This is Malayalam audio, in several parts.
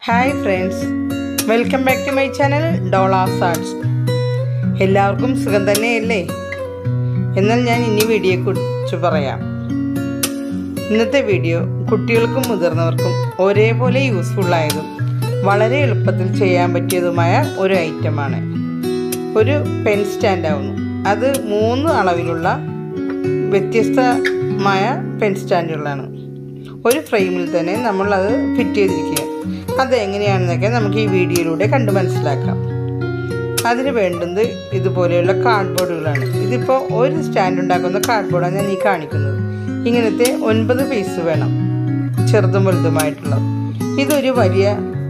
Hi friends welcome back to my channel Dolla's arts എല്ലാവർക്കും സുഖം തന്നെയല്ലേ എന്നാൽ ഞാൻ ഇനി വീഡിയോയെക്കുറിച്ച് പറയാം ഇന്നത്തെ വീഡിയോ കുട്ടികൾക്കും മുതിർന്നവർക്കും ഒരേപോലെ യൂസ്ഫുള്ളായതും വളരെ എളുപ്പത്തിൽ ചെയ്യാൻ പറ്റിയതുമായ ഒരു ഐറ്റമാണ് ഒരു പെൻ സ്റ്റാൻഡ് ആവുന്നു അത് മൂന്ന് അളവിലുള്ള വ്യത്യസ്തമായ പെൻ സ്റ്റാൻഡുകളാണ് ഒരു ഫ്രെയിമിൽ തന്നെ നമ്മൾ അത് ഫിറ്റ് ചെയ്തിരിക്കുക അത് എങ്ങനെയാണെന്നൊക്കെ നമുക്ക് ഈ വീഡിയോയിലൂടെ കണ്ട് മനസ്സിലാക്കാം അതിന് വേണ്ടുന്നത് ഇതുപോലെയുള്ള കാർഡ്ബോർഡുകളാണ് ഇതിപ്പോൾ ഒരു സ്റ്റാൻഡ് ഉണ്ടാക്കുന്ന കാർഡ്ബോർഡാണ് ഞാൻ ഈ കാണിക്കുന്നത് ഇങ്ങനത്തെ ഒൻപത് പീസ് വേണം ചെറുതും വലുതുമായിട്ടുള്ളത് ഇതൊരു വലിയ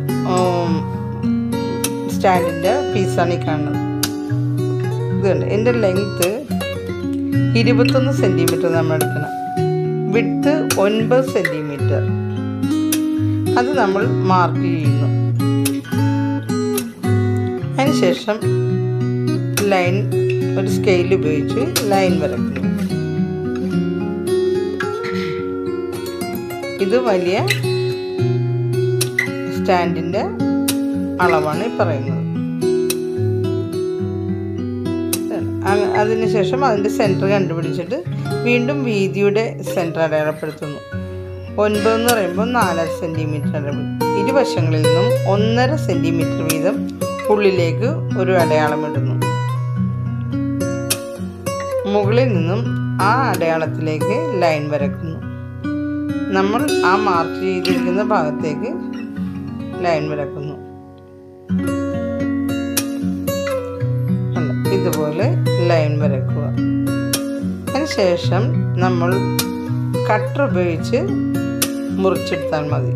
സ്റ്റാൻഡിൻ്റെ പീസാണ് ഈ കാണുന്നത് ഇതുണ്ട് എൻ്റെ ലെങ്ത്ത് ഇരുപത്തൊന്ന് സെൻറ്റിമീറ്റർ നമ്മൾ എടുക്കണം വിഡ്ത്ത് ഒൻപത് സെൻറ്റിമീറ്റർ അത് നമ്മൾ മാർക്ക് ചെയ്യുന്നു അതിനുശേഷം ലൈൻ ഒരു സ്കെയിൽ ഉപയോഗിച്ച് ലൈൻ വരക്കുന്നു ഇത് വലിയ സ്റ്റാൻഡിൻ്റെ അളവാണ് ഈ പറയുന്നത് അതിനുശേഷം അതിൻ്റെ സെൻറ്റർ കണ്ടുപിടിച്ചിട്ട് വീണ്ടും വീതിയുടെ സെൻറ്റർ അടയാളപ്പെടുത്തുന്നു ഒൻപത് എന്ന് പറയുമ്പോൾ നാലര സെൻറ്റിമീറ്റർ ഇരുവശങ്ങളിൽ നിന്നും ഒന്നര സെൻറ്റിമീറ്റർ വീതം ഉള്ളിലേക്ക് ഒരു അടയാളം ഇടുന്നു മുകളിൽ നിന്നും ആ അടയാളത്തിലേക്ക് ലൈൻ വരക്കുന്നു നമ്മൾ ആ മാർക്ക് ചെയ്തിരിക്കുന്ന ഭാഗത്തേക്ക് ലൈൻ വരക്കുന്നു ഇതുപോലെ ലൈൻ വരക്കുക അതിനുശേഷം നമ്മൾ കട്ടർ ഉപയോഗിച്ച് മുറിച്ചെടുത്താൽ മതി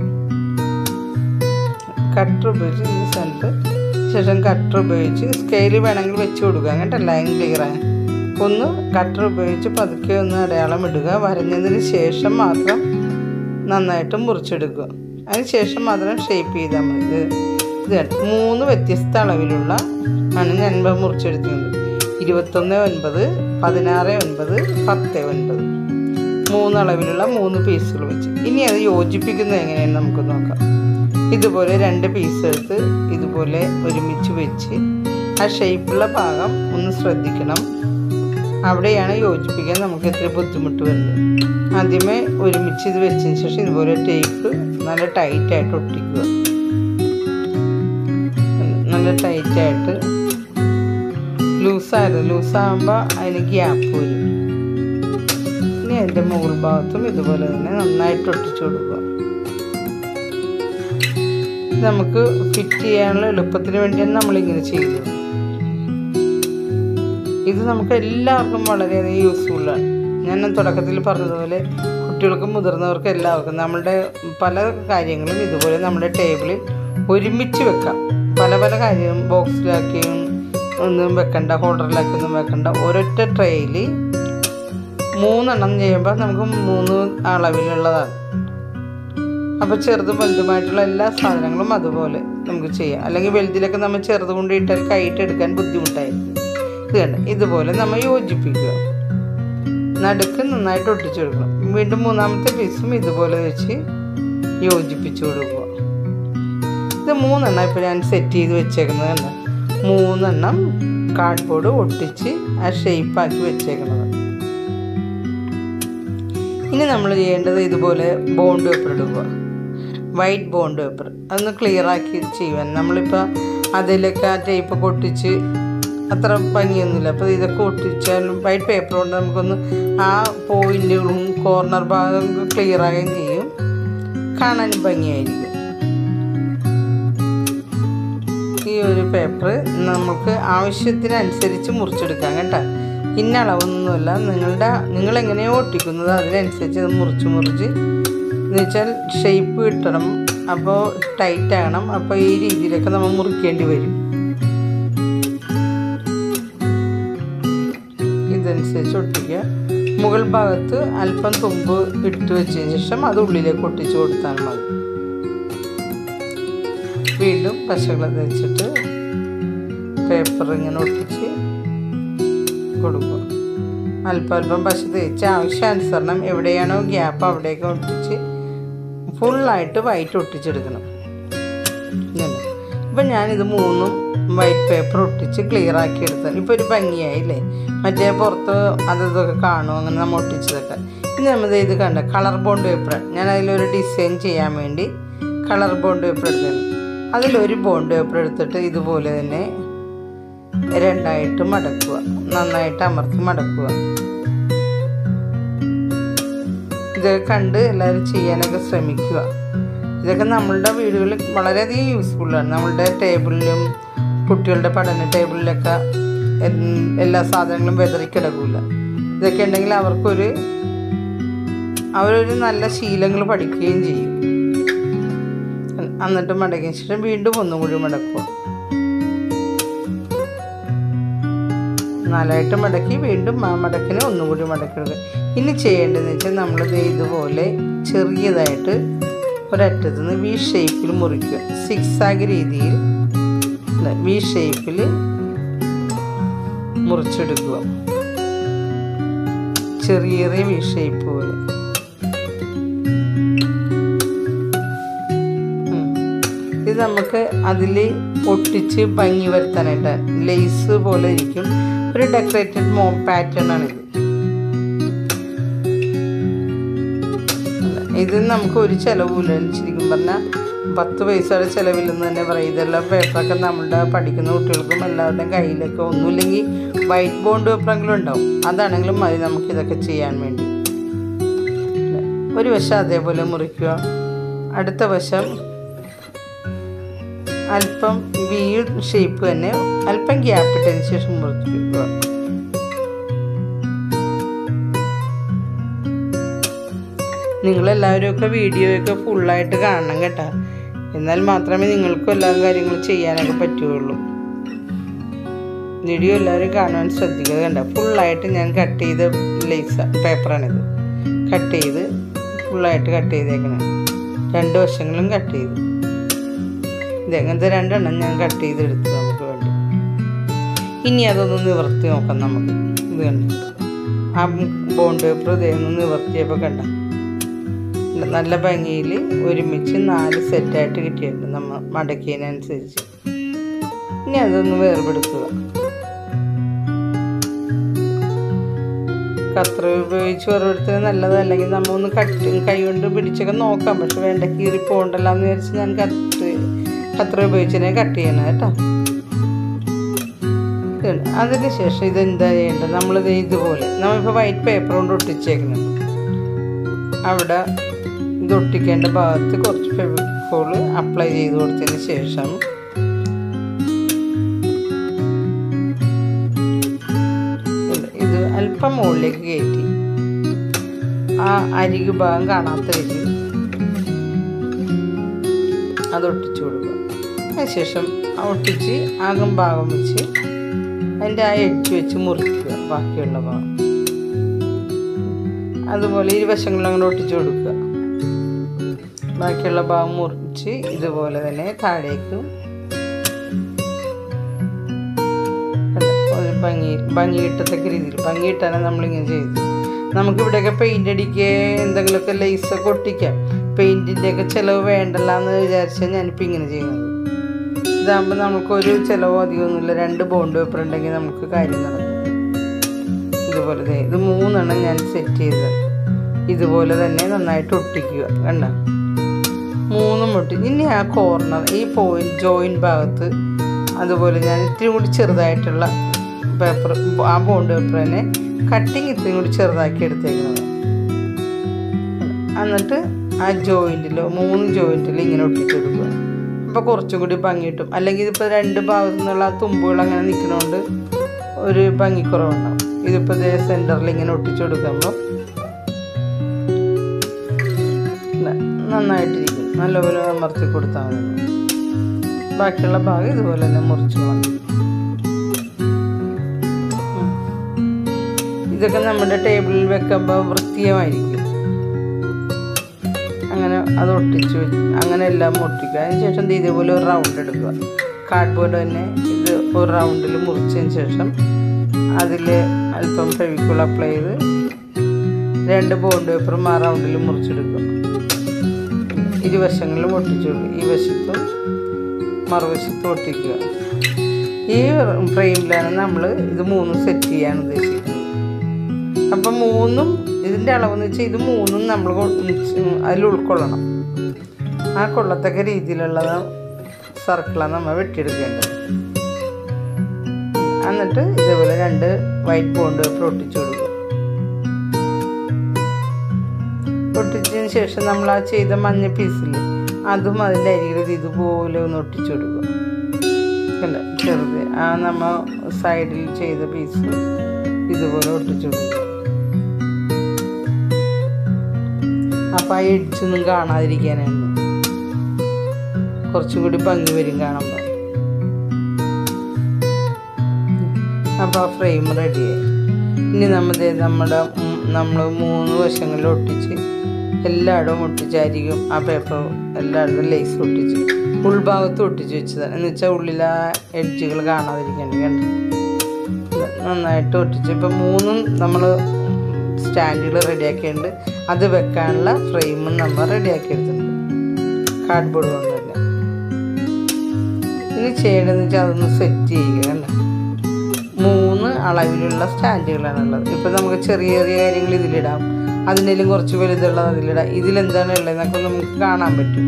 കട്ടർ ഉപയോഗിച്ച് ഈ സ്ഥലത്ത് ശേഷം കട്ടർ ഉപയോഗിച്ച് സ്കെയിൽ വേണമെങ്കിൽ വെച്ച് കൊടുക്കുക കേട്ടോ ലൈൻ ക്ലിയർ ആകാൻ ഒന്ന് കട്ടർ ഉപയോഗിച്ച് പതുക്കെ ഒന്ന് അടയാളം ഇടുക വരഞ്ഞതിന് ശേഷം മാത്രം നന്നായിട്ട് മുറിച്ചെടുക്കുക അതിന് ശേഷം മാത്രം ഷേപ്പ് ചെയ്താൽ മതി ഇത് ഇത് മൂന്ന് വ്യത്യസ്ത അളവിലുള്ള ആണ് ഞാൻ മുറിച്ചെടുക്കുന്നത് ഇരുപത്തൊന്ന് ഒൻപത് പതിനാറ് ഒൻപത് പത്ത് ഒൻപത് മൂന്നളവിലുള്ള മൂന്ന് പീസുകൾ വെച്ച് ഇനി അത് യോജിപ്പിക്കുന്നത് എങ്ങനെയാണെന്ന് നമുക്ക് നോക്കാം ഇതുപോലെ രണ്ട് പീസ് എടുത്ത് ഇതുപോലെ ഒരുമിച്ച് വെച്ച് ആ ഷേപ്പുള്ള ഭാഗം ഒന്ന് ശ്രദ്ധിക്കണം അവിടെയാണ് യോജിപ്പിക്കാൻ നമുക്ക് ഇത്തിരി ബുദ്ധിമുട്ട് വരുന്നത് ആദ്യമേ ഒരുമിച്ച് ഇത് വെച്ചതിന് ശേഷം ഇതുപോലെ ടേപ്പ് നല്ല ടൈറ്റായിട്ട് ഒട്ടിക്കുക നല്ല ടൈറ്റായിട്ട് ലൂസായിരുന്നു ലൂസാകുമ്പോൾ അതിന് ഗ്യാപ്പ് വരും ഇനി അതിൻ്റെ മുകൾ ഭാഗത്തും ഇതുപോലെ തന്നെ നന്നായിട്ട് ഒട്ടിച്ചു കൊടുക്കുക നമുക്ക് ഫിറ്റ് ചെയ്യാനുള്ള എളുപ്പത്തിന് വേണ്ടിയാണ് നമ്മളിങ്ങനെ ചെയ്യുന്നത് ഇത് നമുക്ക് എല്ലാവർക്കും വളരെയധികം യൂസ്ഫുള്ളാണ് ഞാൻ തുടക്കത്തിൽ പറഞ്ഞതുപോലെ കുട്ടികൾക്കും മുതിർന്നവർക്കും എല്ലാവർക്കും നമ്മളുടെ പല കാര്യങ്ങളും ഇതുപോലെ നമ്മുടെ ടേബിളിൽ ഒരുമിച്ച് വെക്കാം പല പല കാര്യം ബോക്സിലാക്കിയും ഒന്നും വെക്കണ്ട ഹോൾഡറിലാക്കി ഒന്നും വെക്കണ്ട ഒരൊറ്റ ട്രേയിൽ മൂന്നെണ്ണം ചെയ്യുമ്പോൾ നമുക്ക് മൂന്ന് അളവിലുള്ളതാണ് അപ്പോൾ ചെറുതും വലുതുമായിട്ടുള്ള എല്ലാ സാധനങ്ങളും അതുപോലെ നമുക്ക് ചെയ്യാം അല്ലെങ്കിൽ വലുതിലൊക്കെ നമ്മൾ ചെറുത് കൊണ്ട് ഇട്ടാൽ കൈയിട്ട് എടുക്കാൻ ബുദ്ധിമുട്ടായിരിക്കും ഇത് കണ്ട ഇതുപോലെ നമ്മൾ യോജിപ്പിക്കുക നടുക്ക് നന്നായിട്ട് ഒട്ടിച്ചു കൊടുക്കണം വീണ്ടും മൂന്നാമത്തെ പീസും ഇതുപോലെ വെച്ച് യോജിപ്പിച്ചു കൊടുക്കുക ഇത് മൂന്നെണ്ണം ഇപ്പോൾ ഞാൻ സെറ്റ് ചെയ്ത് വെച്ചേക്കുന്നത് കണ്ട മൂന്നെണ്ണം കാർഡ്ബോർഡ് ഒട്ടിച്ച് ആ ഷേപ്പാക്കി വെച്ചേക്കുന്നത് ഇനി നമ്മൾ ചെയ്യേണ്ടത് ഇതുപോലെ ബോണ്ട് പേപ്പർ എടുക്കുക വൈറ്റ് ബോണ്ട് പേപ്പർ അതൊന്ന് ക്ലിയർ ആക്കി ചെയ്യുവാൻ നമ്മളിപ്പോൾ അതിലൊക്കെ ആ ടേപ്പൊക്കെ ഒട്ടിച്ച് അത്ര ഭംഗിയൊന്നുമില്ല അപ്പോൾ ഇതൊക്കെ ഒട്ടിച്ചാൽ വൈറ്റ് പേപ്പർ കൊണ്ട് നമുക്കൊന്ന് ആ പോയിന്റുകളും കോർണർ ഭാഗം ക്ലിയർ ആകുകയും ചെയ്യും കാണാനും ഭംഗിയായിരിക്കും ഈ ഒരു പേപ്പർ നമുക്ക് ആവശ്യത്തിനനുസരിച്ച് മുറിച്ചെടുക്കാം കേട്ടോ ഇന്ന അളവൊന്നുമല്ല നിങ്ങളുടെ നിങ്ങൾ എങ്ങനെയോ ഒട്ടിക്കുന്നത് അതിനനുസരിച്ച് അത് മുറിച്ച് മുറിച്ച് എന്ന് വെച്ചാൽ ഷേപ്പ് കിട്ടണം അപ്പോൾ ടൈറ്റ് ആകണം അപ്പോൾ ഈ രീതിയിലൊക്കെ നമ്മൾ മുറിക്കേണ്ടി വരും ഇതനുസരിച്ച് ഒട്ടിക്കുക മുകൾ ഭാഗത്ത് അല്പം തുമ്പ് ഇട്ട് വെച്ചതിന് ശേഷം അത് ഉള്ളിലേക്ക് ഒട്ടിച്ച് കൊടുത്താൽ മതി വീണ്ടും പശകൾ വെച്ചിട്ട് പേപ്പർ ഇങ്ങനെ ഒട്ടിച്ച് കൊടുക്കുക അല്പം അല്പം പശ തേച്ച് ആവശ്യാനുസരണം എവിടെയാണോ ഗ്യാപ്പ് അവിടേക്ക് ഒട്ടിച്ച് ഫുള്ളായിട്ട് വൈറ്റ് ഒട്ടിച്ചെടുക്കണം ഇങ്ങനെ ഇപ്പം ഞാനിത് മൂന്നും വൈറ്റ് പേപ്പർ ഒട്ടിച്ച് ക്ലിയർ ആക്കി എടുത്തത് ഇപ്പോൾ ഒരു ഭംഗിയായില്ലേ മറ്റേ പുറത്ത് അത് ഇതൊക്കെ കാണും അങ്ങനെ നമ്മൾ ഒട്ടിച്ചതൊക്കെ ഇനി നമ്മൾ ഇത് കണ്ട കളർ ബോണ്ട് പേപ്പർ ഞാൻ അതിലൊരു ഡിസൈൻ ചെയ്യാൻ വേണ്ടി കളർ ബോണ്ട് പേപ്പർ എടുത്തത് അതിലൊരു ബോണ്ട് പേപ്പർ എടുത്തിട്ട് ഇതുപോലെ തന്നെ രണ്ടായിട്ട് മടക്കുക നന്നായിട്ട് അമർത്തി മടക്കുക ഇതൊക്കെ കണ്ട് എല്ലാവരും ചെയ്യാനൊക്കെ ശ്രമിക്കുക ഇതൊക്കെ നമ്മളുടെ വീടുകളിൽ വളരെയധികം യൂസ്ഫുള്ളാണ് നമ്മളുടെ ടേബിളിലും കുട്ടികളുടെ പഠന ടേബിളിലൊക്കെ എൻ- എല്ലാ സാധനങ്ങളും വെതറിക്കിടക്കില്ല ഇതൊക്കെ ഉണ്ടെങ്കിൽ അവർക്കൊരു അവരൊരു നല്ല ശീലങ്ങൾ പഠിക്കുകയും ചെയ്യും എന്നിട്ട് മടക്കിയ ശേഷം വീണ്ടും ഒന്നും കൂടി മടക്കുക നാലായിട്ട് മടക്കി വീണ്ടും ആ മടക്കിന് ഒന്നും കൂടി മടക്കിടുക ഇനി ചെയ്യേണ്ടതെന്ന് വെച്ചാൽ നമ്മളിത് ഇതുപോലെ ചെറിയതായിട്ട് ഒരറ്റത്ത് നിന്ന് വി ഷേപ്പിൽ മുറിക്കുക സിക്സ് ആഗ് രീതിയിൽ വി ഷേപ്പിൽ മുറിച്ചെടുക്കുക ചെറിയ ചെറിയ വി ഷേപ്പ് പോലെ ഉം. ഇത് നമുക്ക് അതിൽ ഒട്ടിച്ച് ഭംഗി വരുത്താനായിട്ട് ലേസ് പോലെ ഇരിക്കും ഒരു ഡെക്കറേറ്റഡ് മോ പാറ്റേൺ ആണിത് ഇത് നമുക്ക് ഒരു ചിലവുമില്ല ശരിക്കും പറഞ്ഞാൽ പത്ത് പൈസയുടെ ചിലവില്ലെന്ന് തന്നെ പറയും ഇതെല്ലാം പേപ്പറൊക്കെ നമ്മളുടെ പഠിക്കുന്ന കുട്ടികൾക്കും എല്ലാവരുടെയും കയ്യിലൊക്കെ ഒന്നുമില്ലെങ്കിൽ വൈറ്റ് ബോണ്ട് പേപ്പറെങ്കിലും ഉണ്ടാവും അതാണെങ്കിലും മതി നമുക്ക് ഇതൊക്കെ ചെയ്യാൻ വേണ്ടി ഒരു വശം അതേപോലെ മുറിക്കുക അടുത്ത വശം അല്പം വി ഷേപ്പ് തന്നെ അല്പം ഗ്യാപ്പ് ഇട്ടതിന് ശേഷം മുറിക്കുക നിങ്ങളെല്ലാവരും ഒക്കെ വീഡിയോയൊക്കെ ഫുള്ളായിട്ട് കാണണം കേട്ടോ എന്നാൽ മാത്രമേ നിങ്ങൾക്കും എല്ലാ കാര്യങ്ങളും ചെയ്യാനൊക്കെ പറ്റുകയുള്ളൂ വീഡിയോ എല്ലാവരും കാണാൻ ശ്രദ്ധിക്കുക കണ്ട ഫുള്ളായിട്ട് ഞാൻ കട്ട് ചെയ്ത ലേസ് പേപ്പറാണിത് കട്ട് ചെയ്ത് ഫുള്ളായിട്ട് കട്ട് ചെയ്തേക്കണം രണ്ട് വശങ്ങളും കട്ട് ചെയ്തു ഇത് അങ്ങനത്തെ രണ്ടെണ്ണം ഞാൻ കട്ട് ചെയ്തെടുത്തു നമുക്ക് വേണ്ടി ഇനി അതൊന്ന് നിവർത്തി നോക്കാം നമുക്ക് ഇത് കണ്ട ആ ബോണ്ട് പേപ്പർ ഇതേ ഒന്ന് നിവർത്തിയപ്പോൾ കണ്ട നല്ല ഭംഗിയിൽ ഒരുമിച്ച് നാല് സെറ്റായിട്ട് കിട്ടിയിട്ടുണ്ട് നമ്മൾ മടക്കിയതിനനുസരിച്ച് ഇനി അതൊന്ന് വേർപെടുത്തുക കത്ര ഉപയോഗിച്ച് വേർപെടുത്തുന്നത് നല്ലതല്ലെങ്കിൽ നമ്മൾ ഒന്ന് കട്ട് കൈ കൊണ്ട് പിടിച്ചൊക്കെ നോക്കാം പക്ഷെ വേണ്ട കീറി പോകണ്ടല്ലോ എന്ന് വിചാരിച്ച് ഞാൻ കട്ട് കത്ര ഉപയോഗിച്ചതിനെ കട്ട് ചെയ്യണം കേട്ടോ ഇതുണ്ട്. അതിന് ശേഷം ഇതെന്താ ചെയ്യേണ്ടത് നമ്മളിത് ഇതുപോലെ നമ്മളിപ്പോൾ വൈറ്റ് പേപ്പർ കൊണ്ട് ഒട്ടിച്ചേക്കണം അവിടെ ഇത് ഒട്ടിക്കേണ്ട ഭാഗത്ത് കുറച്ച് ഫെവിക്കോൾ അപ്ലൈ ചെയ്ത് കൊടുത്തതിന് ശേഷം ഇത് ഇത് അല്പം മുകളിലേക്ക് കയറ്റി ആ അരികു ഭാഗം കാണാത്ത രീതി അത് ഒട്ടിച്ചു കൊടുക്കുക അതിനുശേഷം ആ ഒട്ടിച്ച് ആകം ഭാഗം വെച്ച് അതിൻ്റെ ആ എഡ്ജ് വെച്ച് മുറിക്കുക ബാക്കിയുള്ള ഭാഗം അതുപോലെ ഇരുവശങ്ങളും അങ്ങനെ ഒട്ടിച്ചു കൊടുക്കുക ബാക്കിയുള്ള ഭാഗം മുറിച്ച് ഇതുപോലെ തന്നെ താഴേക്ക് ഒരു ഭംഗി ഭംഗി കിട്ടത്തക്ക രീതിയിൽ ഭംഗി കിട്ടാനാണ് നമ്മളിങ്ങനെ ചെയ്തത് നമുക്കിവിടെയൊക്കെ പെയിൻ്റ് അടിക്കുക എന്തെങ്കിലുമൊക്കെ ലേസൊക്കെ ഒട്ടിക്കാം പെയിൻറ്റിൻ്റെയൊക്കെ ചിലവ് വേണ്ടല്ല എന്ന് വിചാരിച്ചാൽ ഞാനിപ്പോൾ ഇങ്ങനെ ചെയ്യുന്നത് ഇതാകുമ്പോൾ നമുക്കൊരു ചിലവോ അധികമൊന്നുമില്ല രണ്ട് ബോണ്ട് പേപ്പർ ഉണ്ടെങ്കിൽ നമുക്ക് കാര്യം നടക്കും ഇതുപോലെ ദേ ഇത് മൂന്നെണ്ണം ഞാൻ സെറ്റ് ചെയ്തത് ഇതുപോലെ തന്നെ നന്നായിട്ട് ഒട്ടിക്കുക കണ്ട മൂന്നും ഒട്ടി ഇനി ആ കോർണർ ഈ പോയിന്റ് ജോയിൻറ്റ് ഭാഗത്ത് അതുപോലെ ഞാൻ ഇത്തിരി കൂടി ചെറുതായിട്ടുള്ള പേപ്പർ ആ ബോണ്ട് പേപ്പർ തന്നെ കട്ടിങ് ഇത്തിരി കൂടി ചെറുതാക്കി എടുത്തേക്കുന്നത് എന്നിട്ട് ആ ജോയിൻറ്റിലോ മൂന്ന് ജോയിൻറ്റിൽ ഇങ്ങനെ ഒട്ടിച്ചെടുക്കുക അപ്പോൾ കുറച്ചും കൂടി ഭംഗി കിട്ടും അല്ലെങ്കിൽ ഇതിപ്പോൾ രണ്ട് ഭാഗത്തു നിന്നുള്ള ആ തുമ്പുകൾ അങ്ങനെ നിൽക്കുന്നതുകൊണ്ട് ഒരു ഭംഗിക്കുറവുണ്ടാവും ഇതിപ്പോൾ ഇതേ സെൻറ്ററിൽ ഇങ്ങനെ ഒട്ടിച്ചു കൊടുക്കുമ്പോൾ നന്നായിട്ടിരിക്കും നല്ലപോലെ അമർത്തി കൊടുത്താൽ മതി ബാക്കിയുള്ള ഭാഗം ഇതുപോലെ തന്നെ മുറിച്ച് കളഞ്ഞു ഉം. ഇതൊക്കെ നമ്മുടെ ടേബിളിൽ വെക്കുമ്പോൾ വൃത്തിയമായിരിക്കും അങ്ങനെ അത് ഒട്ടിച്ച് വെച്ച് അങ്ങനെ എല്ലാം ഒട്ടിക്കുക അതിന് ശേഷം ദേ ഇതേപോലെ ഒരു റൗണ്ട് എടുക്കുക കാർഡ്ബോർഡ് തന്നെ ഇത് ഒരു റൗണ്ടിൽ മുറിച്ചതിന് ശേഷം അതിൽ അല്പം ഫെവിക്കോൾ അപ്ലൈ ചെയ്ത് രണ്ട് ബോണ്ട് പേപ്പറും ആ റൗണ്ടിൽ മുറിച്ചെടുക്കുക ഇരുവശങ്ങളിലും ഒട്ടിച്ചു കൊടുക്കുക ഈ വശത്തും മറുവശത്തും ഒട്ടിക്കുക ഈ ഫ്രെയിമിലാണ് നമ്മൾ ഇത് മൂന്നും സെറ്റ് ചെയ്യാൻ ഉദ്ദേശിക്കുന്നത് അപ്പം മൂന്നും ഇതിൻ്റെ അളവെന്ന് വെച്ചാൽ ഇത് മൂന്നും നമ്മൾ അതിൽ ഉൾക്കൊള്ളണം ആ കൊള്ളത്തക്ക രീതിയിലുള്ള സർക്കിളാണ് നമ്മൾ വെട്ടിയെടുക്കേണ്ടത് എന്നിട്ട് ഇതേപോലെ രണ്ട് വൈറ്റ് ബോണ്ട് പേപ്പർ ഒട്ടിച്ചു കൊടുക്കും ഒട്ടിച്ചതിന് ശേഷം നമ്മൾ ആ ചെയ്ത മഞ്ഞ പീസിൽ അതും അതിൻ്റെ അരികിൽ ഇതുപോലെ ഒന്ന് ഒട്ടിച്ചു കൊടുക്കുക അല്ല ചെറുത് ആ നമ്മൾ സൈഡിൽ ചെയ്ത പീസ് ഇതുപോലെ ഒട്ടിച്ചു കൊടുക്കുക അപ്പം ആ എഡ്ജൊന്നും കാണാതിരിക്കാനാണ് കുറച്ചും കൂടി ഭംഗി വരും കാണുമ്പോൾ അപ്പോൾ ആ ഫ്രെയിം റെഡിയായി ഇനി നമ്മൾ നമ്മുടെ നമ്മൾ മൂന്ന് വശങ്ങളിൽ ഒട്ടിച്ച് എല്ലായിടവും ഒട്ടിച്ചായിരിക്കും ആ പേപ്പർ എല്ലായിടത്തും ലേസ് ഒട്ടിച്ച് ഉൾഭാഗത്തും ഒട്ടിച്ച് വെച്ചതാണ് എന്ന് വെച്ചാൽ ഉള്ളിൽ ആ എഡ്ജുകൾ കാണാതിരിക്കാൻ കണ്ടു നന്നായിട്ട് ഒട്ടിച്ച് ഇപ്പം മൂന്നും നമ്മൾ സ്റ്റാൻഡുകൾ റെഡിയാക്കിയിട്ടുണ്ട് അത് വെക്കാനുള്ള ഫ്രെയിമും നമ്മൾ റെഡിയാക്കി എടുത്തിട്ടുണ്ട് കാർഡ്ബോർഡ് കൊണ്ടല്ല ഇനി ചെയ്യേണ്ടതെന്ന് വെച്ചാൽ അതൊന്ന് സെറ്റ് ചെയ്യുക കണ്ട മൂന്ന് അളവിലുള്ള സ്റ്റാൻഡുകളാണുള്ളത് ഇപ്പം നമുക്ക് ചെറിയ ചെറിയ കാര്യങ്ങൾ ഇതിലിടാം അതിനേലും കുറച്ച് വലുതുള്ളത് അതിലിടാം ഇതിലെന്താണ് ഉള്ളതെന്നൊക്കെ നമുക്ക് കാണാൻ പറ്റും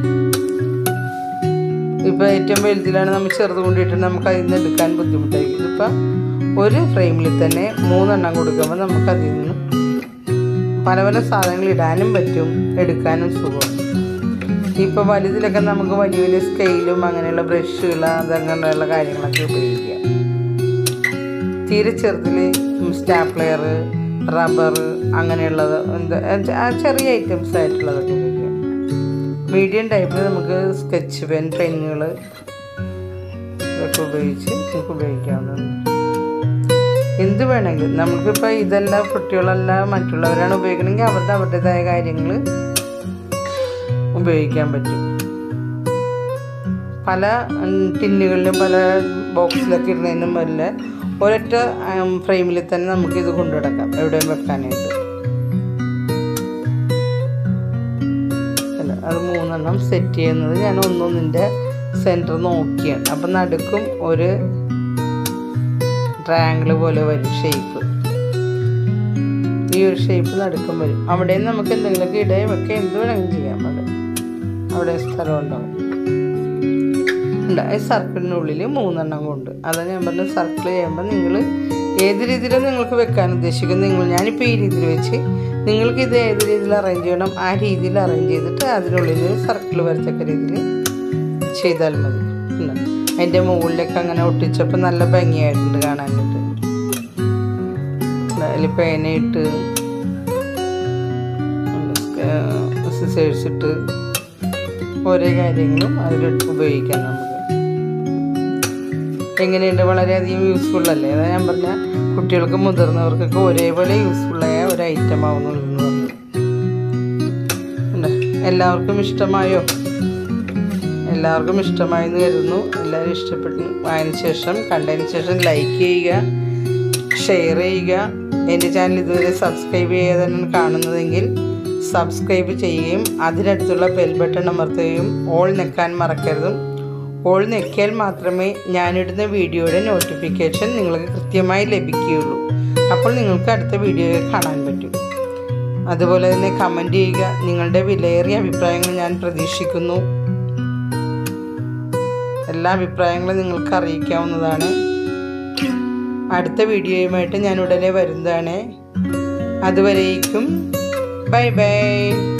ഇപ്പം ഏറ്റവും വലുതിലാണ് നമ്മൾ ചെറുത് കൊണ്ടിട്ട് നമുക്ക് അതിൽ നിന്ന് എടുക്കാൻ ബുദ്ധിമുട്ടായിരിക്കും ഇതിപ്പം ഒരു ഫ്രെയിമിൽ തന്നെ മൂന്നെണ്ണം കൊടുക്കുമ്പോൾ നമുക്ക് അതിൽ നിന്ന് പല പല സാധനങ്ങൾ ഇടാനും പറ്റും എടുക്കാനും സുഖമാണ് ഇപ്പോൾ വലുതിലൊക്കെ നമുക്ക് വലിയ വലിയ സ്കെയിലും അങ്ങനെയുള്ള ബ്രഷുകൾ അതങ്ങനെയുള്ള കാര്യങ്ങളൊക്കെ ഉപയോഗിക്കാം തീരെ ചെറുതിൽ സ്റ്റാപ്ലെയർ റബ്ബർ അങ്ങനെയുള്ളത് എന്താ ആ ചെറിയ ഐറ്റംസ് ആയിട്ടുള്ളതൊക്കെ ഉപയോഗിക്കാം മീഡിയം ടൈപ്പിൽ നമുക്ക് സ്കെച്ച് പെൻ പെന്നുകൾ ഇതൊക്കെ ഉപയോഗിച്ച് നമുക്ക് ഉപയോഗിക്കാവുന്നതാണ് എന്ത് വേണമെങ്കിലും നമുക്കിപ്പോൾ ഇതെല്ലാം കുട്ടികളെല്ലാം മറ്റുള്ളവരാണ് ഉപയോഗിക്കണമെങ്കിൽ അവരുടെ അവരുടേതായ കാര്യങ്ങൾ ഉപയോഗിക്കാൻ പറ്റും പല ടിന്നുകളിലും പല ബോക്സിലൊക്കെ ഇടുന്നതിനും വല്ല ഒരൊറ്റ ഫ്രെയിമിൽ തന്നെ നമുക്ക് ഇത് കൊണ്ടുനടക്കാം എവിടെയും വെക്കാനായിട്ട് അല്ല അത് മൂന്നെണ്ണം സെറ്റ് ചെയ്യുന്നത് ഞാൻ ഒന്നൊന്നിൻ്റെ സെൻറ്റർ നോക്കിയാണ് അപ്പം നടുക്കും ഒരു ട്രയാങ്കിൾ പോലെ വരും ഷേപ്പ് ഈ ഒരു ഷേപ്പ് നടുക്കം വരും അവിടെ നമുക്ക് എന്തെങ്കിലുമൊക്കെ ഇടയും വെക്കുക എന്ത് വേണമെങ്കിലും ചെയ്യാം അവിടെ അവിടെ സ്ഥലം ഉണ്ടാവും ഉണ്ട് ഈ സർക്കിളിനുള്ളിൽ മൂന്നെണ്ണം കൊണ്ട് അതാ ഞാൻ പറഞ്ഞ സർക്കിൾ ചെയ്യുമ്പോൾ നിങ്ങൾ ഏത് രീതിയിലും നിങ്ങൾക്ക് വെക്കാൻ ഉദ്ദേശിക്കുന്നത് നിങ്ങൾ ഞാനിപ്പോൾ ഈ രീതിയിൽ വെച്ച് നിങ്ങൾക്ക് ഇത് ഏത് രീതിയിൽ അറേഞ്ച് ചെയ്യണം ആ രീതിയിൽ അറേഞ്ച് ചെയ്തിട്ട് അതിനുള്ളിൽ സർക്കിൾ വരത്തക്ക രീതിയിൽ ചെയ്താൽ മതി ഉണ്ട് അതിൻ്റെ മുകളിലൊക്കെ അങ്ങനെ ഒട്ടിച്ചപ്പോൾ നല്ല ഭംഗിയായിട്ടുണ്ട് കാണാനായിട്ട് അതിൽ പേനയിട്ട് സിസേഴ്സ് ഇട്ട് ഓരോ കാര്യങ്ങളും അതിൽ ഉപയോഗിക്കാം നമുക്ക് എങ്ങനെയുണ്ട് വളരെയധികം യൂസ്ഫുൾ അല്ലേ അതാ ഞാൻ പറഞ്ഞ കുട്ടികൾക്കും മുതിർന്നവർക്കൊക്കെ ഒരേപോലെ യൂസ്ഫുള്ളായ ഒരു ഐറ്റം ആവുന്നുള്ളൂ എന്ന് പറഞ്ഞു എല്ലാവർക്കും ഇഷ്ടമായോ എല്ലാവർക്കും ഇഷ്ടമായെന്ന് കരുതുന്നു എല്ലാവരും ഇഷ്ടപ്പെട്ടു ആയതിനു ശേഷം കണ്ടതിന് ശേഷം ലൈക്ക് ചെയ്യുക ഷെയർ ചെയ്യുക എൻ്റെ ചാനൽ ഇതുവരെ സബ്സ്ക്രൈബ് ചെയ്യാതാണ് കാണുന്നതെങ്കിൽ സബ്സ്ക്രൈബ് ചെയ്യുകയും അതിനടുത്തുള്ള ബെൽ ബട്ടൺ അമർത്തുകയും ഓൾ നിൽക്കാൻ മറക്കരുതും ഓൾ ഞെക്കിയാൽ മാത്രമേ ഞാനിടുന്ന വീഡിയോയുടെ നോട്ടിഫിക്കേഷൻ നിങ്ങൾക്ക് കൃത്യമായി ലഭിക്കുകയുള്ളൂ അപ്പോൾ നിങ്ങൾക്ക് അടുത്ത വീഡിയോ കാണാൻ പറ്റും അതുപോലെ തന്നെ കമൻറ്റ് ചെയ്യുക നിങ്ങളുടെ വിലയേറിയ അഭിപ്രായങ്ങൾ ഞാൻ പ്രതീക്ഷിക്കുന്നു എല്ലാ അഭിപ്രായങ്ങളും നിങ്ങൾക്ക് അറിയിക്കാവുന്നതാണ് അടുത്ത വീഡിയോയുമായിട്ട് ഞാൻ ഉടനെ വരുന്നതാണ് അതുവരേക്കും ബൈ ബൈ